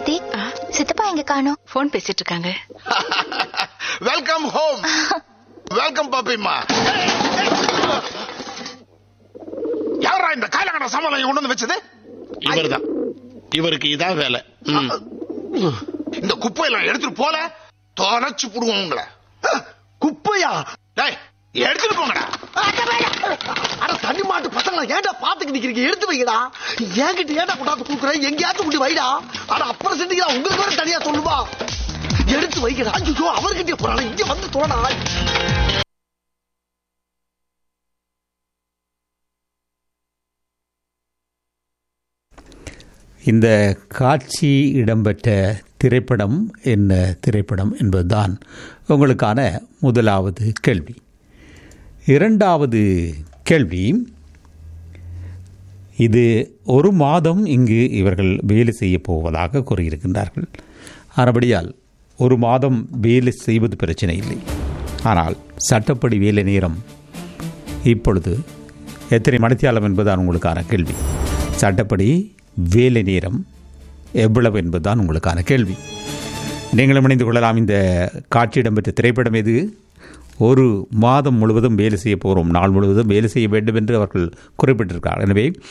சித்தி சித்தப்பா எங்க காணோம் போன் பேசிட்டு இருக்காங்க வெல்கம் ஹோம் வெல்கம் பாப்பிம்மா யாரா இந்த காயலங்கட சாமான் கொண்டு வந்து வச்சது இவர்தான் இவருக்கு இதான் வேலை ம். இந்த குப்பையெல்லாம் எடுத்துட்டு போல தொலைச்சு புடுவோம் உங்களை குப்பையா டேய் எடுத்துட்டு போங்கடா அட தண்ணி மாட்டு பசங்களா ஏன்டா பாத்துக்கு நிக்கிறீங்க எடுத்து வைங்கடா என்கிட்ட ஏன்டா கொண்டாந்து குடுக்குற எங்கேயாச்சும் கொண்டு வைடா அட அப்புறம் செஞ்சுக்கிறா உங்களுக்கு வேற தனியா சொல்லுவா எடுத்து வைக்கடா ஐயோ அவர்கிட்ட போறாங்க இங்க வந்து தோணா இந்த காட்சி இடம்பெற்ற திரைப்படம் என்ன திரைப்படம் என்பதுதான் உங்களுக்கான முதலாவது கேள்வி இரண்டாவது கேள்வி இது ஒரு மாதம் இங்கு இவர்கள் வேலை செய்ய போவதாக கூறியிருக்கின்றார்கள் ஆனபடியால் ஒரு மாதம் வேலை செய்வது பிரச்சனை இல்லை ஆனால் சட்டப்படி வேலை நேரம் இப்பொழுது எத்தனை மணித்தியாலம் என்பதுதான் உங்களுக்கான கேள்வி சட்டப்படி வேலை நேரம் எவ்வளவு என்பதுதான் உங்களுக்கான கேள்வி நீங்களும் இணைந்து கொள்ளலாம் இந்த காட்சி இடம்பெற்ற திரைப்படம் எது ஒரு மாதம் முழுவதும் வேலை செய்ய போகிறோம் நாள் முழுவதும் வேலை செய்ய வேண்டும் என்று அவர்கள் குறிப்பிட்டிருக்கிறார் எனவே